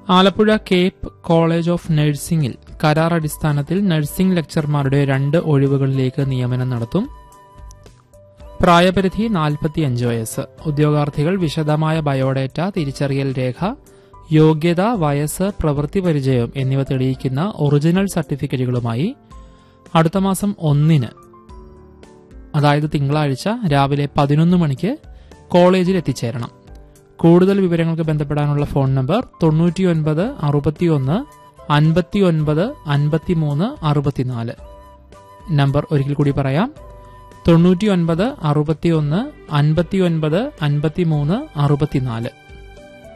Alappuzha CAPE college of നഴ്സിംഗിൽ കരാർ അടിസ്ഥാനത്തിൽ നഴ്സിംഗ് ലെക്ചർമാരുടെ രണ്ട് ഒഴിവുകളിലേക്ക് നിയമനം നടത്തും പ്രായപരിധി 45 വയസ്സ് ഉദ്യോഗാർത്ഥികൾ വിശദമായ ബയോഡേറ്റ തിരിച്ചറിയൽ രേഖ യോഗ്യത വയസ്സ് പ്രവൃത്തി പരിചയം എന്നിവ തെളിയിക്കുന്ന ഒറിജിനൽ സർട്ടിഫിക്കറ്റുകളുമായി അടുത്ത മാസം ഒന്നിന് അതായത് തിങ്കളാഴ്ച രാവിലെ പതിനൊന്ന് മണിക്ക് കോളേജിൽ എത്തിച്ചേരണം കൂടുതൽ വിവരങ്ങൾക്ക് ബന്ധപ്പെടാനുള്ള ഫോൺ നമ്പർ തൊണ്ണൂറ്റിയൊൻപത് അറുപത്തിയൊന്ന് അൻപത്തിയൊൻപത് അൻപത്തിമൂന്ന് അറുപത്തിനാല് നമ്പർ ഒരിക്കൽ കൂടി പറയാം തൊണ്ണൂറ്റിയൊൻപത് അറുപത്തിയൊന്ന് അൻപത്തിയൊൻപത് അൻപത്തിമൂന്ന് അറുപത്തിനാല്